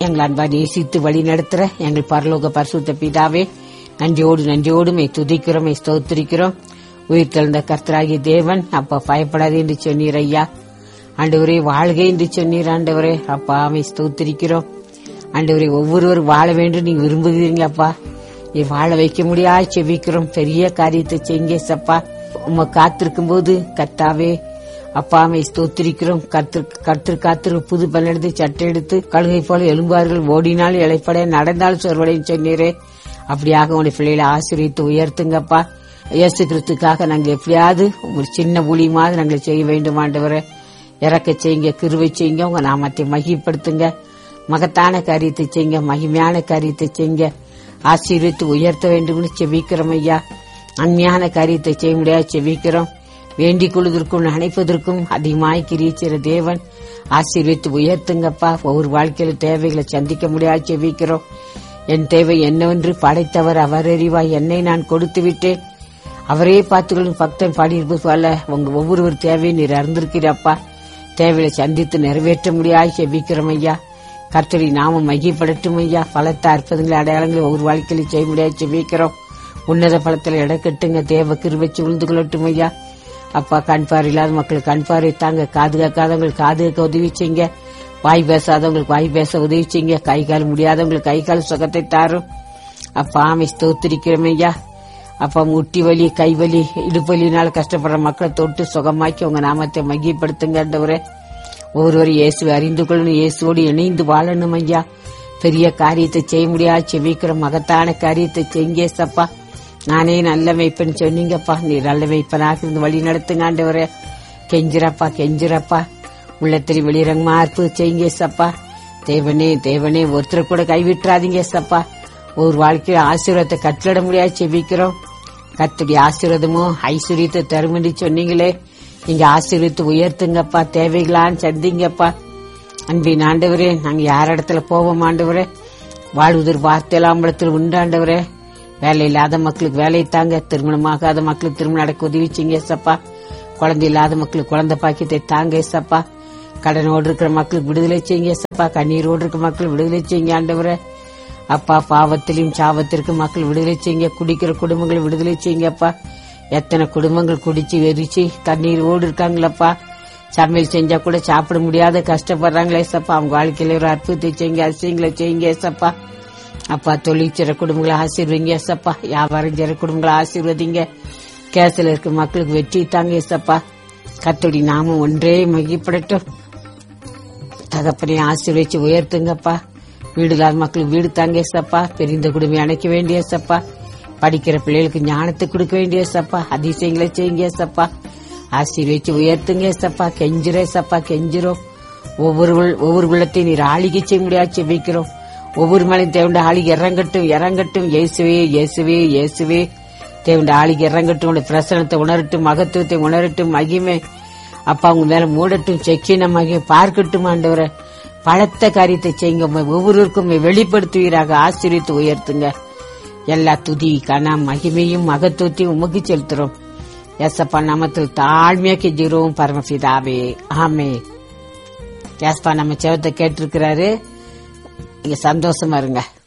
எங்கள் அன்பா நேசித்து வழி நடத்துற எங்கள் பரலோக பரிசுத்த பிதாவே நன்றியோடு நன்றியோடு மே துதிக்கிறோம் மே ஸ்தோத்திரிக்கிறோம் உயிர் தெழுந்த கர்த்தராகிய தேவன் அப்பா பயப்படாது என்று சொன்னீர் ஐயா ஆண்டவரே வாழ்க என்று சொன்னீர் ஆண்டவரே அப்பா மே ஸ்தோத்திரிக்கிறோம் ஆண்டவரே ஒவ்வொருவரும் வாழ வேண்டும் நீங்க விரும்புகிறீங்களப்பா நீ வாழ வைக்க முடியாது செவிக்கிறோம் பெரிய காரியத்தை செய்ங்க சப்பா உம்மை காத்திருக்கும் போது கத்தாவே அப்பாமை ஸ்தோத்திரிக்கிறோம் கத்து கத்து காத்திரு புது பல்லெடுத்து சட்டை எடுத்து கழுகை போல எலும்பார்கள் ஓடினால் இழைப்படைய நடந்தால் சொர்வடையும் சொன்னீரே அப்படியாக உங்களுடைய பிள்ளைகளை ஆசிரியத்து உயர்த்துங்கப்பா இயேசு கிறிஸ்துக்காக நாங்கள் எப்படியாவது ஒரு சின்ன ஊழியமாவது நாங்கள் செய்ய வேண்டும் ஆண்டவரே இறக்க செய்யுங்க கிருவை செய்யுங்க உங்க நாமத்தை மகிப்படுத்துங்க மகத்தான காரியத்தை செய்யுங்க மகிமையான காரியத்தை செய்யுங்க ஆசீர்வித்து உயர்த்த வேண்டும்னு செபிக்கிறோம் ஐயா அண்மையான காரியத்தை செய்ய முடியாது செபிக்கிறோம் வேண்டிக் கொள்வதற்கும் நினைப்பதற்கும் அதிகமாய் கிரிச்சிற தேவன் ஆசீர்வித்து உயர்த்துங்கப்பா ஒவ்வொரு வாழ்க்கையில தேவைகளை சந்திக்க முடியாது செபிக்கிறோம் என் தேவை என்னவென்று படைத்தவர் அவர் அறிவாய் என்னை நான் கொடுத்து விட்டேன் அவரே பார்த்துக்கொள்ளும் பக்தன் பாடியிருப்பது போல உங்க ஒவ்வொருவர் தேவையை நீர் அறிந்திருக்கிறப்பா தேவையை சந்தித்து நிறைவேற்ற முடியாது செபிக்கிறோம் ஐயா கர்த்தரி நாம மையப்படட்டும் ஐயா பலத்த அற்புதங்களை அடையாளங்களை ஒவ்வொரு வாழ்க்கையில செய்ய முடியாது செபிக்கிறோம் உன்னத பலத்தில் இடக்கட்டுங்க தேவ கிருவச்சு உழுந்து கொள்ளட்டும் ஐயா அப்பா கண் பார்வை இல்லாத மக்களுக்கு கண் பார்வை தாங்க காது கேட்காதவங்களுக்கு காது கேட்க உதவி செய்யுங்க வாய் பேசாதவங்களுக்கு வாய் பேச உதவி செய்யுங்க கை கால் முடியாதவங்களுக்கு கை கால் சுகத்தை தாரும் அப்பா ஆமை ஸ்தோத்திரிக்கிறோம் ஐயா அப்பா முட்டி வலி கை வலி இடுப்பு வலினால கஷ்டப்படுற மக்களை தொட்டு சுகமாக்கி உங்க நாமத்தை மையப்படுத்துங்கன்றவரே ஒவ்வொருவரும் இயேசுவை அறிந்து கொள்ளணும் இயேசுவோடு இணைந்து வாழணும் ஐயா பெரிய காரியத்தை செய்ய முடியாது செவிக்கிற மகத்தான காரியத்தை செய்யுங்க சப்பா நானே நல்ல மெய்ப்பன் சொன்னீங்கப்பா நீ நல்ல மெய்ப்பனாக இருந்து வழி நடத்துங்க ஆண்டவரே கெஞ்சிரப்பா கெஞ்சிரப்பா உள்ளத்தில் வெளிரங்கமா அற்புதம் செய்யுங்க சப்பா தேவனே தேவனே ஒருத்தர் கூட கைவிட்டுறாதீங்க சப்பா ஒரு வாழ்க்கையில ஆசீர்வாதத்தை கட்டளிட முடியாது செபிக்கிறோம் கத்துடைய ஆசீர்வாதமோ ஐஸ்வர்யத்தை தருமண்டி சொன்னீங்களே நீங்க ஆசீர்வித்து உயர்த்துங்கப்பா தேவைகளான்னு சந்திங்கப்பா அன்பின் ஆண்டவரே நாங்க யார் இடத்துல போவோம் ஆண்டவரே வாழ்வதற்கு வார்த்தையிலாம்பளத்தில் உண்டாண்டவரே வேலை இல்லாத மக்களுக்கு வேலை தாங்க திருமணமாகாத மக்களுக்கு திருமணம் நடக்க உதவி செய்யுங்க சப்பா குழந்தை இல்லாத மக்களுக்கு குழந்தை பாக்கியத்தை தாங்க சப்பா கடனோடு இருக்கிற மக்களுக்கு விடுதலை செய்யுங்க சப்பா கண்ணீரோடு இருக்கிற மக்கள் விடுதலை செய்யுங்க ஆண்டவரே அப்பா பாவத்திலையும் சாவத்திற்கும் மக்கள் விடுதலை செய்யுங்க குடிக்கிற குடும்பங்களை விடுதலை செய்யுங்கப்பா எத்தனை குடும்பங்கள் குடிச்சு வெறிச்சு தண்ணீரோடு இருக்காங்களப்பா சமையல் செஞ்சா கூட சாப்பிட முடியாத கஷ்டப்படுறாங்களே சப்பா அவங்க வாழ்க்கையில ஒரு அற்புதத்தை செய்யுங்க அதிசயங்களை செய்யுங்க சப்பா அப்பா தொழிற்சிற குடும்பங்களை ஆசீர்வதிங்க சப்பா வியாபாரம் செய்யற குடும்பங்களை ஆசீர்வதிங்க கேசில் இருக்க மக்களுக்கு வெற்றி தாங்க சப்பா கத்தோடி நாமும் ஒன்றே மகிப்படட்டும் தகப்பனை ஆசீர்வச்சு உயர்த்துங்கப்பா வீடு இல்லாத மக்களுக்கு வீடு தாங்க சப்பா பெரிந்த குடும்பம் அணைக்க வேண்டிய சப்பா படிக்கிற பிள்ளைகளுக்கு ஞானத்தை கொடுக்க வேண்டிய சப்பா அதிசயங்களை செய்யுங்க சப்பா ஆசீர்வச்சு உயர்த்துங்க சப்பா கெஞ்சிரே சப்பா கெஞ்சிரும் ஒவ்வொரு உள்- ஒவ்வொரு உள்ளத்தையும் நீர் ஆளிகை செய்ய முடியாது செபிக்கிறோம் ஒவ்வொரு மேலையும் தேவண்ட ஆளிகை இறங்கட்டும் இறங்கட்டும் இயேசுவே இயேசுவே இயேசுவே தேவண்ட ஆளிகை இறங்கட்டும் உடைய பிரசனத்தை உணரட்டும் மகத்துவத்தை உணரட்டும் மகிமை அப்பா உங்க மேல மூடட்டும் செக்கின மகிமை பார்க்கட்டும் ஆண்டவரை பலத்த காரியத்தை செய்யுங்க உம்மை ஒவ்வொருவருக்கும் உம்மை வெளிப்படுத்துவீராக ஆசீர்வித்து உயர்த்துங்க எல்லா துதி கன மகிமையும் மகத்துவத்தையும் உமக்கு செலுத்துறோம் எசப்பா நாமத்தில் தாழ்மையா கெஞ்சுகிறோம் பரமபிதாவே ஆமே ஏசப்பா நம்ம செவத்தை கேட்டிருக்கிறாரு நீங்க சந்தோஷமா இருங்க